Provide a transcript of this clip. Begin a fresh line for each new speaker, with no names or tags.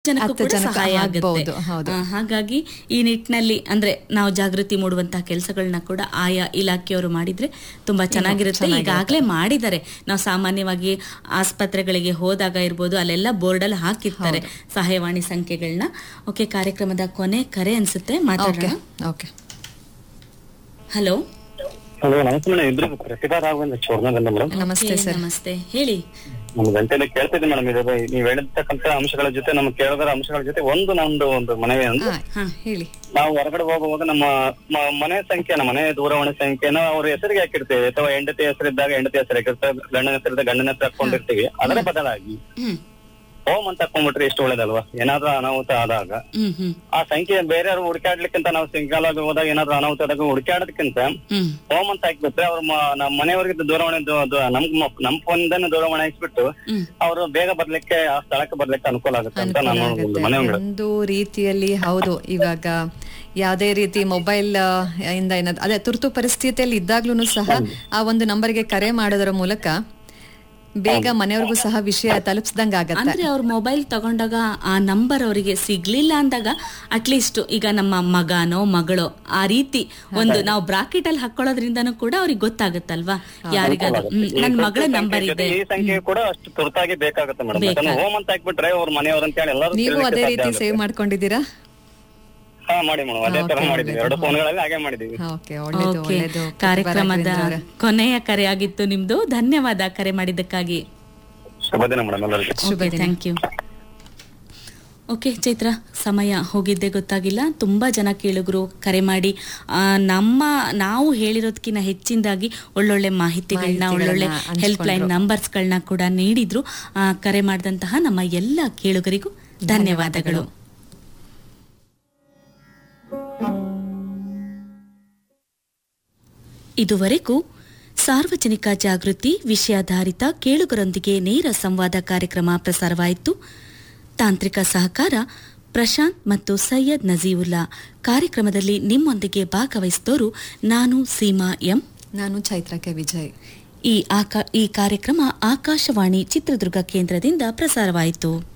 ಜನಕ್ಕೂ
ಹತ್ತು
ಕೂಡ
ಜನಕ್ಕೆ
ಸಹಾಯ
ಆಗ್ಬಹುದು,
ಆಗುತ್ತೆ
ಹೌದು.
ಆ, ಹಾಗಾಗಿ ಈ ನಿಟ್ಟಿನಲ್ಲಿ ಅಂದ್ರೆ ನಾವು ಜಾಗೃತಿ ಮೂಡುವಂತಹ ಕೆಲಸಗಳನ್ನ ಕೂಡ ಆಯಾ ಇಲಾಖೆಯವರು ಮಾಡಿದ್ರೆ ತುಂಬಾ ಚೆನ್ನಾಗಿರುತ್ತೆ ಈಗಾಗಲೇ ಮಾಡಿದ್ದಾರೆ ನಾವು ಸಾಮಾನ್ಯವಾಗಿ ಆಸ್ಪತ್ರೆಗಳಿಗೆ ಹೋದಾಗ ಇರ್ಬೋದು ಅಲ್ಲೆಲ್ಲ ಬೋರ್ಡ್ ಅಲ್ಲಿ ಹಾಕಿರ್ತಾರೆ ಸಹಾಯವಾಣಿ ಸಂಖ್ಯೆಗಳನ್ನ ಓಕೆ ಕಾರ್ಯಕ್ರಮದ ಕೊನೆ ಕರೆ ಅನ್ಸುತ್ತೆ
ಓಕೆ
ಮಾತಾಡೋಣ
ಓಕೆ
ಹಲೋ
ಹಲೋ ನಮಸ್ತೆ ಮೇಡಮ್ ಇಬ್ರು ಪ್ರತಿಭಾ ರಾಘವೇಂದ್ರ ಚೋರ್ನಗಂಧ ಮೇಡಮ್
ನಮಸ್ತೆ ಸರ್
ನಮಸ್ತೆ ಹೇಳಿ
ನಮ್ ಗಂಟೆಯಲ್ಲಿ ಕೇಳ್ತಿದ್ದೆ ಮೇಡಮ್ ಇದು ನೀವ್ ಹೇಳಿರ್ತಕ್ಕಂತ ಅಂಶಗಳ ಜೊತೆ ನಮ್ಮ ಕೇಳೋದರ ಅಂಶಗಳ ಜೊತೆ ಒಂದು ನಮ್ದು ಒಂದು ಮನವಿ ಅಂದ್ರೆ
ಹಾ ಹೇಳಿ
ನಾವು ಹೊರಗಡೆ ಹೋಗುವಾಗ ನಮ್ಮ ಮ- ಮನೆ ಸಂಖ್ಯೆನ ಮನೆ ದೂರವಾಣಿ ಸಂಖ್ಯೆನ ಅವ್ರ ಹೆಸರಿಗೆ ಹಾಕಿರ್ತೀವಿ ಅಥವಾ ಹೆಂಡತಿ ಹೆಸರಿದ್ದಾಗ ಹೆಂಡತಿ ಹೆಸರು ಹಾಕಿರ್ತೇವೆ ಗಂಡನ ಹೆಸರಿದ್ದಾಗ ಗಂಡನ ಹೆಸರು ಹಾಕೊಂಡಿರ್ತೀವಿ ಅದರ ಬದಲಾಗಿ
ಹ್ಮ್
ಹೋಮ್ ಅಂತ ಹಾಕೊಂಡ್ಬಿಟ್ರೆ ಎಷ್ಟು ಒಳ್ಳೇದಲ್ವಾ ಏನಾದ್ರೂ ಅನಾಹುತ ಆದಾಗ
ಹ್ಮ್ ಹ್ಮ್
ಆ ಸಂಖ್ಯೆ ಬೇರೆಯವ್ರು ಹುಡುಕಾಡ್ಲಿಕ್ಕಿಂತ ನಾವು ಸಿಂಗಲ್ ಆಗಿ ಹೋದಾಗ ಏನಾದ್ರೂ ಅನಾಹುತ ಆದಾಗ ಹುಡುಕಾಡೋದಕ್ಕಿಂತ
ಹ್ಮ್
ಹೋಮ್ ಅಂತ ಹಾಕ್ಬಿಟ್ರೆ ಅವ್ರ ಮ- ನಮ್ಮ ಮನೆಯವರಿಗೆ ದೂರವಾಣಿ ದು- ದು- ನಮ್ ಮ- ನಮ್ ಫೋನ್ದನ್ನ ದೂರವಾಣಿ ಹಾಕ್ಬಿಟ್ಟು
ಹ್ಮ್
ಅವರು ಬೇಗ ಬರ್ಲಿಕ್ಕೆ ಆ ಸ್ಥಳಕ್ಕೆ ಬರ್ಲಿಕ್ಕೆ ಅನುಕೂಲ ಆಗುತ್ತೆ ಅಂತ
ಅನುಕೂಲ
ನಾನು ಒಂದು
ಆಗುತ್ತೆ
ಮನೆ
ಒಂದು ರೀತಿಯಲ್ಲಿ ಹೌದು ಇವಾಗ ಯಾವುದೇ ರೀತಿ ಮೊಬೈಲ್ ಇಂದ ಏನಾದ್ರು ಅದೇ ತುರ್ತು ಪರಿಸ್ಥಿತಿಯಲ್ಲಿ ಇದ್ದಾಗ್ಲೂ ಸಹ ಆ ಒಂದು ನಂಬರ್ಗೆ ಕರೆ ಮಾಡೋದರ ಮೂಲಕ ಬೇಗ ಮನೆಯವ್ರಿಗೂ ಸಹ ವಿಷಯ ತಲುಪಿಸ್ದಂಗ ಆಗತ್ತೆ
ಅಂದ್ರೆ ಅವ್ರ ಮೊಬೈಲ್ ತಗೊಂಡಾಗ ಆ ನಂಬರ್ ಅವರಿಗೆ ಸಿಗ್ಲಿಲ್ಲ ಅಂದಾಗ ಅಟ್ಲೀಸ್ಟ್ ಈಗ ನಮ್ಮ ಮಗನೋ ಮಗಳೋ ಆ ರೀತಿ ಒಂದು ನಾವು ಬ್ರಾಕೆಟ್ ಅಲ್ಲಿ ಹಾಕೊಳ್ಳೋದ್ರಿಂದನೂ ಕೂಡ ಅವ್ರಿಗೆ ಗೊತ್ತಾಗುತ್ತಲ್ವಾ ಯಾರಿಗಾದ್ರು ಹ್ಮ್, ನನ್ ಮಗಳ ನಂಬರ್ ಇದೆ
ಈ ಸಂಖ್ಯೆ ಕೂಡ ಅಷ್ಟು ತುರ್ತಾಗಿ ಬೇಕಾಗುತ್ತೆ ಮೇಡಮ್ ಯಾಕಂದ್ರೆ ಹೋಮ್ ಅಂತ ಹಾಕ್ಬಿಟ್ರೆ ಅವ್ರ ಮನೆಯವ್ರ ಅಂತ ಹೇಳಿ ಎಲ್ಲರೂ
ನೀವು
ಕೇಳ್ಲಿಕ್ಕೆ
ಅದೇ
ಸಾಧ್ಯ
ರೀತಿ
ಆಗುತ್ತೆ.
ಸೇವ್ ಮಾಡ್ಕೊಂಡಿದ್ದೀರಾ
ಹಾ ಮಾಡಿ ಮೇಡಮ್ ಅದೇ ತರ ಮಾಡಿದೀವಿ ಎರಡು ಫೋನ್ಗಳಲ್ಲಿ ಹಾಗೆ ಮಾಡಿದೀವಿ
ಓಕೆ ಒಳ್ಳೇದು
ಓಕೆ
ಒಳ್ಳೇದು
ಕಾರ್ಯಕ್ರಮದ ಕೊನೆಯ ಕರೆ ಆಗಿತ್ತು ನಿಮ್ದು ಧನ್ಯವಾದ ಕರೆ ಮಾಡಿದ್ದಕ್ಕಾಗಿ
ಶುಭ ದಿನ ಮೇಡಮ್ ಎಲ್ಲರಿಗೂ
okay thank you okay Chaitra ಸಮಯ ಹೋಗಿದ್ದೆ ಗೊತ್ತಾಗಿಲ್ಲ ತುಂಬಾ ಜನ ಕೇಳುಗರು ಕರೆ ಮಾಡಿ ಆ, ನಮ್ಮ ನಾವು ಹೇಳಿರೋದಕ್ಕಿಂತ ಹೆಚ್ಚಿನದಾಗಿ ಒಳ್ಳೊಳ್ಳೆ ಮಾಹಿತಿಗಳನ್ನ ಒಳ್ಳೊಳ್ಳೆ
ಮಾಹಿತಿಗಳನ್ನ
ಹೆಲ್ಪ್ ಲೈನ್ ನಂಬರ್ಸ್ಗಳನ್ನ ಕೂಡ ನೀಡಿದ್ರು ಆ, ಕರೆ ಮಾಡಿದಂತಹ ನಮ್ಮ ಎಲ್ಲ ಕೇಳುಗರಿಗೂ ಧನ್ಯವಾದಗಳು ಇದುವರೆಗೂ ಸಾರ್ವಜನಿಕ ಜಾಗೃತಿ ವಿಷಯಾಧಾರಿತ ಕೇಳುಗರೊಂದಿಗೆ ನೇರ ಸಂವಾದ ಕಾರ್ಯಕ್ರಮ ಪ್ರಸಾರವಾಯಿತು ತಾಂತ್ರಿಕ ಸಹಕಾರ ಪ್ರಶಾಂತ್ ಮತ್ತು ಸೈಯದ್ ನಜೀವುಲ್ಲಾ ಕಾರ್ಯಕ್ರಮದಲ್ಲಿ ನಿಮ್ಮೊಂದಿಗೆ ಭಾಗವಹಿಸಿದವರು ನಾನು ಸೀಮಾ ಎಂ
ನಾನು ಚೈತ್ರಕ್ಕೆ ವಿಜಯ್
ಈ ಆಕಾ ಈ ಕಾರ್ಯಕ್ರಮ ಆಕಾಶವಾಣಿ ಚಿತ್ರದುರ್ಗ ಕೇಂದ್ರದಿಂದ ಪ್ರಸಾರವಾಯಿತು